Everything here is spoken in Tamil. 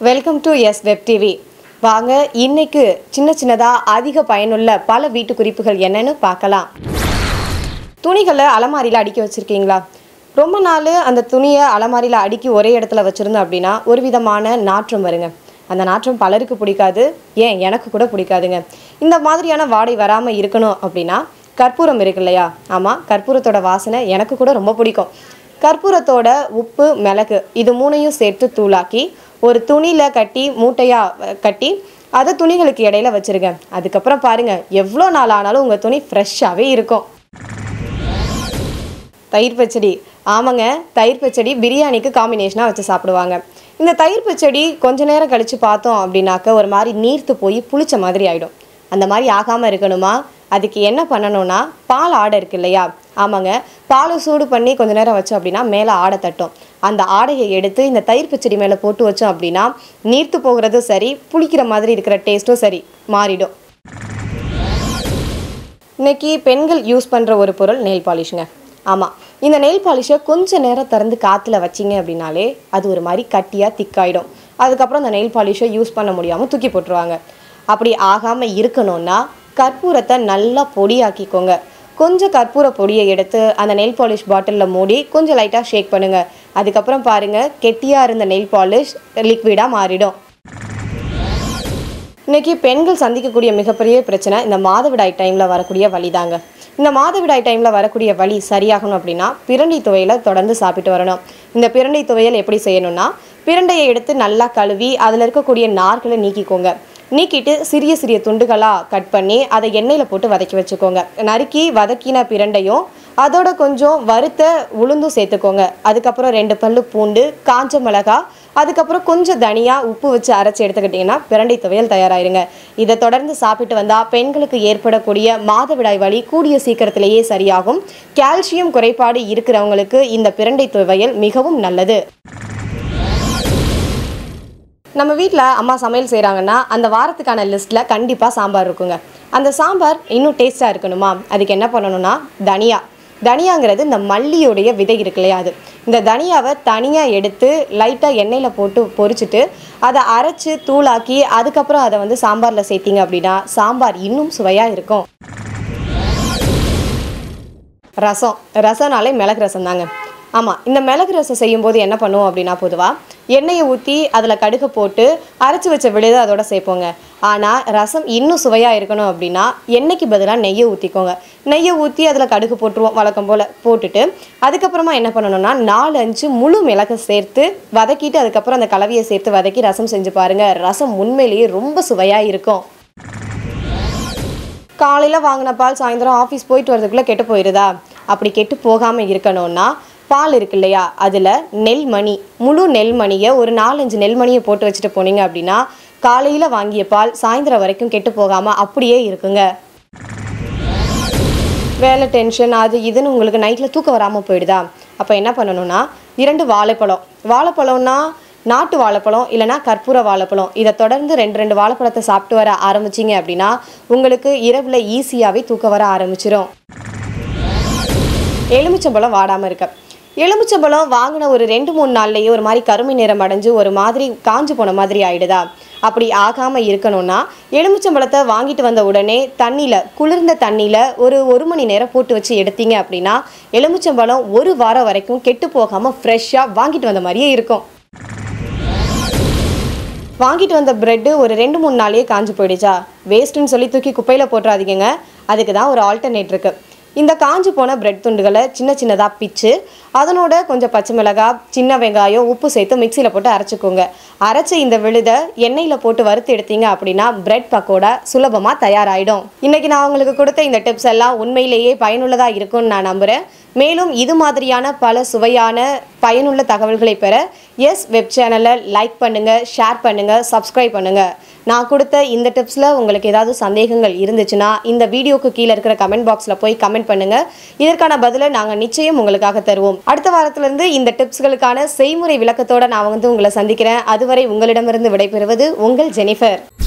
welcome to S web TV வாங்க இன்னைக்கு சின்ன சின்னதாக அதிக பயனுள்ள பல வீட்டு குறிப்புகள் என்னன்னு பார்க்கலாம் துணிகளை அலமாரியில் அடுக்கி வச்சுருக்கீங்களா ரொம்ப நாள் அந்த துணியை அலமாரியில் அடுக்கி ஒரே இடத்துல வச்சுருந்தோம் அப்படின்னா ஒரு விதமான நாற்றம் வருங்க அந்த நாற்றம் பலருக்கு பிடிக்காது ஏன் எனக்கு கூட பிடிக்காதுங்க இந்த மாதிரியான வாடை வராமல் இருக்கணும் அப்படின்னா கற்பூரம் இருக்கு இல்லையா ஆமாம் கற்பூரத்தோட வாசனை எனக்கு கூட ரொம்ப பிடிக்கும் கற்பூரத்தோட உப்பு மிளகு இது மூணையும் சேர்த்து தூளாக்கி ஒரு துணியில் கட்டி மூட்டையாக கட்டி அதை துணிகளுக்கு இடையில வச்சிருங்க அதுக்கப்புறம் பாருங்க எவ்வளோ நாள் ஆனாலும் உங்கள் துணி ஃப்ரெஷ்ஷாகவே இருக்கும் தயிர் பச்சடி ஆமாங்க தயிர் பச்சடி பிரியாணிக்கு காம்பினேஷனாக வச்சு சாப்பிடுவாங்க இந்த தயிர் பச்சடி கொஞ்ச நேரம் கழித்து பார்த்தோம் அப்படின்னாக்க ஒரு மாதிரி நீர்த்து போய் புளிச்ச மாதிரி ஆகிடும் அந்த மாதிரி ஆகாமல் இருக்கணுமா அதுக்கு என்ன பண்ணணும்னா பால் ஆடை இருக்கு இல்லையா ஆமாங்க பாலை சூடு பண்ணி கொஞ்ச நேரம் வச்சோம் அப்படின்னா மேலே ஆடை தட்டும் அந்த ஆடையை எடுத்து இந்த தயிர் பச்சடி மேலே போட்டு வச்சோம் அப்படின்னா நீர்த்து போகிறதும் சரி புளிக்கிற மாதிரி இருக்கிற டேஸ்ட்டும் சரி மாறிடும் இன்னைக்கு பெண்கள் யூஸ் பண்ணுற ஒரு பொருள் நெயில் பாலிஷுங்க ஆமாம் இந்த நெயில் பாலிஷை கொஞ்ச நேரம் திறந்து காற்றுல வச்சிங்க அப்படின்னாலே அது ஒரு மாதிரி கட்டியாக திக்காயிடும் அதுக்கப்புறம் அந்த நெயில் பாலிஷை யூஸ் பண்ண முடியாமல் தூக்கி போட்டுருவாங்க அப்படி ஆகாமல் இருக்கணும்னா கற்பூரத்தை நல்லா பொடியாக்கிக்கோங்க கொஞ்சம் கற்பூர பொடியை எடுத்து அந்த நெயில் பாலிஷ் பாட்டிலில் மூடி கொஞ்சம் லைட்டாக ஷேக் பண்ணுங்கள் அதுக்கப்புறம் பாருங்கள் கெட்டியாக இருந்த நெயில் பாலிஷ் லிக்விடாக மாறிடும் இன்னைக்கு பெண்கள் சந்திக்கக்கூடிய மிகப்பெரிய பிரச்சனை இந்த மாதவிடாய் டைமில் வரக்கூடிய வலி தாங்க இந்த மாதவிடாய் டைமில் வரக்கூடிய வலி சரியாகணும் அப்படின்னா பிரண்டை துவையலை தொடர்ந்து சாப்பிட்டு வரணும் இந்த பிரண்டை துவையல் எப்படி செய்யணும்னா பிரண்டையை எடுத்து நல்லா கழுவி அதில் இருக்கக்கூடிய நார்களை நீக்கிக்கோங்க நீக்கிட்டு சிறிய சிறிய துண்டுகளாக கட் பண்ணி அதை எண்ணெயில் போட்டு வதக்கி வச்சுக்கோங்க நறுக்கி வதக்கின பிரண்டையும் அதோட கொஞ்சம் வறுத்த உளுந்தும் சேர்த்துக்கோங்க அதுக்கப்புறம் ரெண்டு பல்லு பூண்டு காஞ்ச மிளகா அதுக்கப்புறம் கொஞ்சம் தனியா உப்பு வச்சு அரைச்சி எடுத்துக்கிட்டிங்கன்னா பிரண்டை துவையல் தயாராயிருங்க இதை தொடர்ந்து சாப்பிட்டு வந்தால் பெண்களுக்கு ஏற்படக்கூடிய மாதவிடாய் வலி கூடிய சீக்கிரத்திலேயே சரியாகும் கால்சியம் குறைபாடு இருக்கிறவங்களுக்கு இந்த பிரண்டை துவையல் மிகவும் நல்லது நம்ம வீட்டில் அம்மா சமையல் செய்கிறாங்கன்னா அந்த வாரத்துக்கான லிஸ்ட்டில் கண்டிப்பாக சாம்பார் இருக்குங்க அந்த சாம்பார் இன்னும் டேஸ்ட்டாக இருக்கணுமா அதுக்கு என்ன பண்ணணும்னா தனியா தனியாங்கிறது இந்த மல்லியோடைய விதை இருக்கு இல்லையா அது இந்த தனியாவை தனியாக எடுத்து லைட்டாக எண்ணெயில் போட்டு பொரிச்சிட்டு அதை அரைச்சி தூளாக்கி அதுக்கப்புறம் அதை வந்து சாம்பாரில் சேர்த்திங்க அப்படின்னா சாம்பார் இன்னும் சுவையாக இருக்கும் ரசம் ரசம்னாலே மிளகு ரசம் தாங்க ஆமாம் இந்த மிளகு ரசம் செய்யும்போது என்ன பண்ணுவோம் அப்படின்னா பொதுவாக எண்ணெயை ஊற்றி அதில் கடுகு போட்டு அரைச்சி வச்ச விழுது அதோட சேர்ப்போங்க ஆனால் ரசம் இன்னும் சுவையாக இருக்கணும் அப்படின்னா எண்ணெய்க்கு பதிலாக நெய்யை ஊற்றிக்கோங்க நெய்யை ஊற்றி அதில் கடுகு போட்டுருவோம் வழக்கம் போல் போட்டுட்டு அதுக்கப்புறமா என்ன பண்ணணும்னா நாலு அஞ்சு முழு மிளகு சேர்த்து வதக்கிட்டு அதுக்கப்புறம் அந்த கலவையை சேர்த்து வதக்கி ரசம் செஞ்சு பாருங்கள் ரசம் உண்மையிலேயே ரொம்ப சுவையாக இருக்கும் காலையில் வாங்கின பால் சாயந்தரம் ஆஃபீஸ் போயிட்டு வரதுக்குள்ளே கெட்டு போயிடுதா அப்படி கெட்டு போகாமல் இருக்கணும்னா பால் இருக்கு இல்லையா அதில் நெல்மணி முழு நெல்மணியை ஒரு நாலஞ்சு நெல்மணியை போட்டு வச்சுட்டு போனீங்க அப்படின்னா காலையில் வாங்கிய பால் சாயந்தரம் வரைக்கும் கெட்டு போகாமல் அப்படியே இருக்குங்க வேலை டென்ஷன் அது இதுன்னு உங்களுக்கு நைட்டில் தூக்கம் வராமல் போயிடுதா அப்போ என்ன பண்ணணும்னா இரண்டு வாழைப்பழம் வாழைப்பழம்னா நாட்டு வாழைப்பழம் இல்லைனா கற்பூர வாழைப்பழம் இதை தொடர்ந்து ரெண்டு ரெண்டு வாழைப்பழத்தை சாப்பிட்டு வர ஆரம்பிச்சிங்க அப்படின்னா உங்களுக்கு இரவில் ஈஸியாகவே தூக்கம் வர ஆரம்பிச்சிடும் எலுமிச்சம்பழம் வாடாமல் இருக்க எலுமிச்சம்பழம் வாங்கின ஒரு ரெண்டு மூணு நாள்லயே ஒரு மாதிரி கருமை நிறம் அடைஞ்சு ஒரு மாதிரி காஞ்சு போன மாதிரி ஆயிடுதா அப்படி ஆகாமல் இருக்கணும்னா எலுமிச்சம்பழத்தை வாங்கிட்டு வந்த உடனே தண்ணியில் குளிர்ந்த தண்ணியில் ஒரு ஒரு மணி நேரம் போட்டு வச்சு எடுத்தீங்க அப்படின்னா எலுமிச்சம்பழம் ஒரு வாரம் வரைக்கும் கெட்டு போகாமல் ஃப்ரெஷ்ஷாக வாங்கிட்டு வந்த மாதிரியே இருக்கும் வாங்கிட்டு வந்த பிரெட்டு ஒரு ரெண்டு மூணு நாளையே காஞ்சு போயிடுச்சா வேஸ்ட்டுன்னு சொல்லி தூக்கி குப்பையில் போட்டுறாதீங்க அதுக்கு தான் ஒரு ஆல்டர்னேட் இருக்குது இந்த காஞ்சு போன பிரெட் துண்டுகளை சின்ன சின்னதாக பிச்சு அதனோட கொஞ்சம் பச்சை மிளகாய் சின்ன வெங்காயம் உப்பு சேர்த்து மிக்சியில் போட்டு அரைச்சிக்கோங்க அரைச்சி இந்த விழுதை எண்ணெயில் போட்டு வறுத்து எடுத்தீங்க அப்படின்னா பிரெட் பக்கோடா சுலபமாக தயாராகிடும் இன்றைக்கி நான் உங்களுக்கு கொடுத்த இந்த டிப்ஸ் எல்லாம் உண்மையிலேயே பயனுள்ளதாக இருக்கும்னு நான் நம்புகிறேன் மேலும் இது மாதிரியான பல சுவையான பயனுள்ள தகவல்களை பெற எஸ் வெப் சேனலை லைக் பண்ணுங்கள் ஷேர் பண்ணுங்கள் சப்ஸ்கிரைப் பண்ணுங்கள் நான் கொடுத்த இந்த டிப்ஸில் உங்களுக்கு ஏதாவது சந்தேகங்கள் இருந்துச்சுன்னா இந்த வீடியோக்கு கீழே இருக்கிற கமெண்ட் பாக்ஸில் போய் கமெண்ட் பண்ணுங்கள் இதற்கான பதிலை நாங்கள் நிச்சயம் உங்களுக்காக தருவோம் அடுத்த வாரத்திலிருந்து இந்த டிப்ஸ்களுக்கான செய்முறை விளக்கத்தோட நான் வந்து உங்களை சந்திக்கிறேன் அதுவரை உங்களிடமிருந்து விடைபெறுவது உங்கள் ஜெனிஃபர்